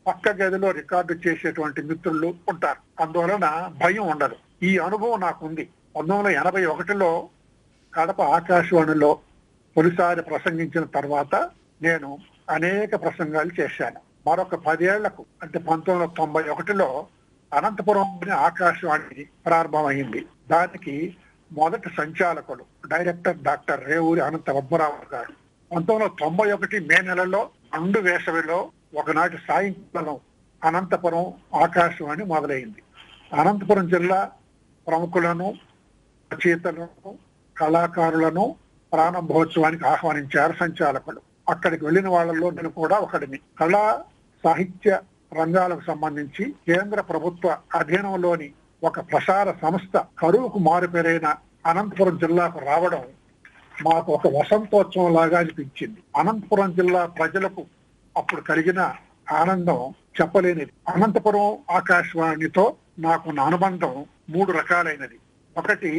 పక్క గదిలో రికార్డు చేసేటువంటి మిత్రులు ఉంటారు అందువలన భయం ఉండదు ఈ అనుభవం నాకుంది పంతొమ్మిది వందల ఎనభై ఒకటిలో కడప ఆకాశవాణిలో తొలిసారి ప్రసంగించిన తర్వాత నేను అనేక ప్రసంగాలు చేశాను మరొక పదేళ్లకు అంటే పంతొమ్మిది వందల తొంభై ఒకటిలో అనంతపురం ఆకాశవాణి ప్రారంభమైంది దానికి మొదటి సంచాలకులు డైరెక్టర్ డాక్టర్ రేవూరి అనంత పద్మరావు గారు పంతొమ్మిది వందల తొంభై ఒకటి మే నెలలో అండు వేసవిలో ఒకనాటి సాయంకాలం అనంతపురం ఆకాశవాణి మొదలైంది అనంతపురం జిల్లా ప్రముఖులను రచయితలను కళాకారులను ప్రారంభోత్సవానికి ఆహ్వానించారు సంచాలకులు అక్కడికి వెళ్లిన వాళ్ళలో నేను కూడా ఒకడిని కళా సాహిత్య రంగాలకు సంబంధించి కేంద్ర ప్రభుత్వ అధీనంలోని ఒక ప్రసార సంస్థ కరువుకు మారుపేరైన అనంతపురం జిల్లాకు రావడం మాకు ఒక వసంతోత్సవం లాగా అనిపించింది అనంతపురం జిల్లా ప్రజలకు అప్పుడు కలిగిన ఆనందం చెప్పలేనిది అనంతపురం ఆకాశవాణితో నాకున్న అనుబంధం మూడు రకాలైనది ఒకటి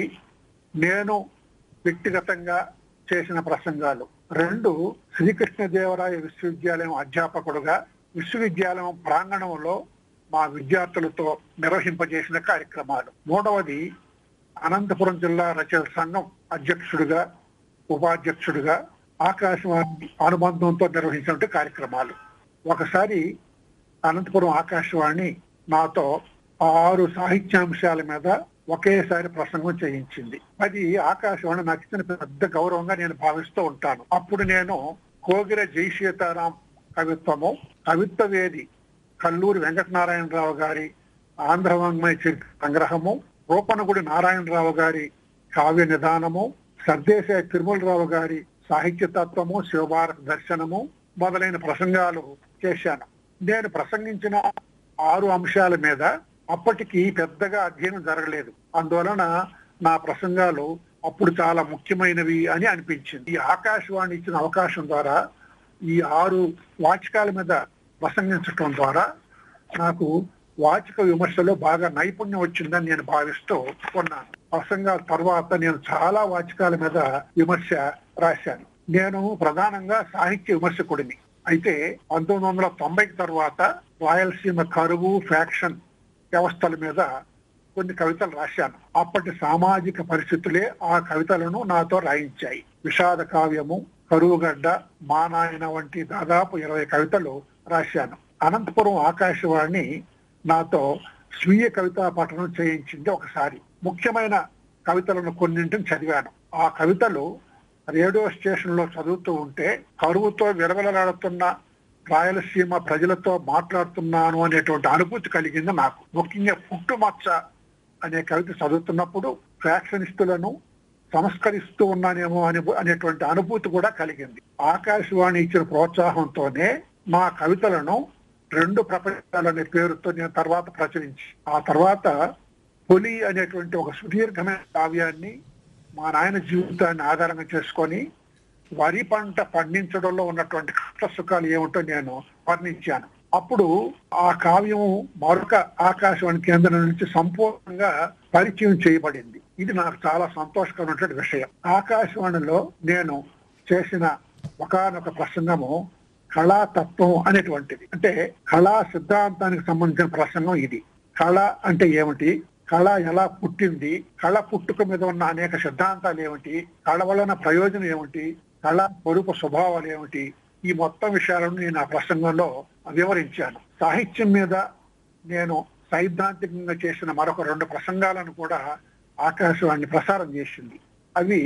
నేను వ్యక్తిగతంగా చేసిన ప్రసంగాలు రెండు శ్రీకృష్ణదేవరాయ విశ్వవిద్యాలయం అధ్యాపకుడుగా విశ్వవిద్యాలయం ప్రాంగణంలో మా విద్యార్థులతో నిర్వహింపజేసిన కార్యక్రమాలు మూడవది అనంతపురం జిల్లా రచయిత సంఘం అధ్యక్షుడిగా ఉపాధ్యక్షుడిగా ఆకాశవాణి అనుబంధంతో నిర్వహించిన కార్యక్రమాలు ఒకసారి అనంతపురం ఆకాశవాణి నాతో ఆరు సాహిత్యాంశాల మీద ఒకేసారి ప్రసంగం చేయించింది అది ఆకాశవాణి నాకు ఇచ్చిన పెద్ద గౌరవంగా నేను భావిస్తూ ఉంటాను అప్పుడు నేను కోగిర జై సీతారాం కవిత్వము కవిత్వ వేది కల్లూరి వెంకటనారాయణరావు గారి ఆంధ్ర వాంగ్మయ చరిత్ర సంగ్రహము రూపనగుడి నారాయణరావు గారి కావ్య నిదానము సర్దేశాయ తిరుమలరావు గారి సాహిత్య తత్వము శివభారత దర్శనము మొదలైన ప్రసంగాలు చేశాను నేను ప్రసంగించిన ఆరు అంశాల మీద అప్పటికి పెద్దగా అధ్యయనం జరగలేదు అందువలన నా ప్రసంగాలు అప్పుడు చాలా ముఖ్యమైనవి అని అనిపించింది ఈ ఆకాశవాణి ఇచ్చిన అవకాశం ద్వారా ఈ ఆరు వాచకాల మీద ప్రసంగించటం ద్వారా నాకు వాచక విమర్శలో బాగా నైపుణ్యం వచ్చిందని నేను భావిస్తూ ఉన్నాను ప్రసంగాల తర్వాత నేను చాలా వాచకాల మీద విమర్శ రాశాను నేను ప్రధానంగా సాహిత్య విమర్శకుడిని అయితే పంతొమ్మిది వందల తొంభైకి తర్వాత రాయలసీమ కరువు ఫ్యాక్షన్ వ్యవస్థల మీద కొన్ని కవితలు రాశాను అప్పటి సామాజిక పరిస్థితులే ఆ కవితలను నాతో రాయించాయి విషాద కావ్యము కరువుగడ్డ మా నాయన వంటి దాదాపు ఇరవై కవితలు రాశాను అనంతపురం ఆకాశవాణి నాతో స్వీయ కవితా పఠనం చేయించింది ఒకసారి ముఖ్యమైన కవితలను కొన్నింటిని చదివాను ఆ కవితలు రేడియో స్టేషన్ లో చదువుతూ ఉంటే కరువుతో విరవలలాడుతున్న రాయలసీమ ప్రజలతో మాట్లాడుతున్నాను అనేటువంటి అనుభూతి కలిగింది నాకు ముఖ్యంగా పుట్టుమచ్చ అనే కవిత చదువుతున్నప్పుడు ఫ్యాక్షనిస్టులను సంస్కరిస్తూ ఉన్నానేమో అని అనేటువంటి అనుభూతి కూడా కలిగింది ఆకాశవాణి ఇచ్చిన ప్రోత్సాహంతోనే మా కవితలను రెండు ప్రపంచాలనే పేరుతో నేను తర్వాత ప్రచురించి ఆ తర్వాత పొలి అనేటువంటి ఒక సుదీర్ఘమైన కావ్యాన్ని మా నాయన జీవితాన్ని ఆధారంగా చేసుకొని వరి పంట పండించడంలో ఉన్నటువంటి కష్ట సుఖాలు ఏమిటో నేను వర్ణించాను అప్పుడు ఆ కావ్యం మరొక ఆకాశవాణి కేంద్రం నుంచి సంపూర్ణంగా పరిచయం చేయబడింది ఇది నాకు చాలా సంతోషకరమైనటువంటి విషయం ఆకాశవాణిలో నేను చేసిన ఒకనొక ప్రసంగము కళాతత్వం అనేటువంటిది అంటే కళా సిద్ధాంతానికి సంబంధించిన ప్రసంగం ఇది కళ అంటే ఏమిటి కళ ఎలా పుట్టింది కళ పుట్టుక మీద ఉన్న అనేక సిద్ధాంతాలు ఏమిటి కళ వలన ప్రయోజనం ఏమిటి కళ పొరుపు స్వభావాలు ఏమిటి ఈ మొత్తం విషయాలను నేను ఆ ప్రసంగంలో వివరించాను సాహిత్యం మీద నేను సైద్ధాంతికంగా చేసిన మరొక రెండు ప్రసంగాలను కూడా ఆకాశవాణి ప్రసారం చేసింది అవి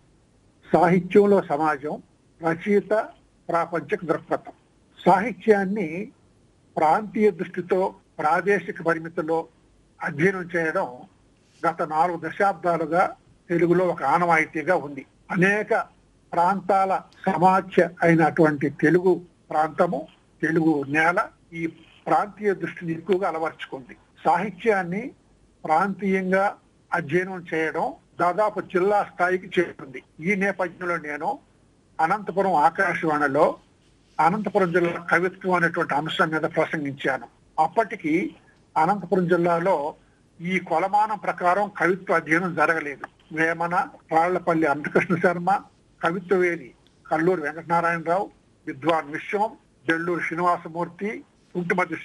సాహిత్యంలో సమాజం రచయిత ప్రాపంచిక దృక్పథం సాహిత్యాన్ని ప్రాంతీయ దృష్టితో ప్రాదేశిక పరిమితిలో అధ్యయనం చేయడం గత నాలుగు దశాబ్దాలుగా తెలుగులో ఒక ఆనవాయితీగా ఉంది అనేక ప్రాంతాల సమాఖ్య అయినటువంటి తెలుగు ప్రాంతము తెలుగు నేల ఈ ప్రాంతీయ దృష్టిని ఎక్కువగా అలవర్చుకుంది సాహిత్యాన్ని ప్రాంతీయంగా అధ్యయనం చేయడం దాదాపు జిల్లా స్థాయికి చేరుకుంది ఈ నేపథ్యంలో నేను అనంతపురం ఆకాశవాణిలో అనంతపురం జిల్లా కవిత్వం అనేటువంటి అంశం మీద ప్రసంగించాను అప్పటికి అనంతపురం జిల్లాలో ఈ కొలమానం ప్రకారం కవిత్వ అధ్యయనం జరగలేదు వేమన రాళ్లపల్లి అనంతకృష్ణ శర్మ కవిత్వవేది కల్లూరు వెంకటనారాయణరావు విద్వాన్ విశ్వం జల్లూరు శ్రీనివాసమూర్తి కుంటుమతి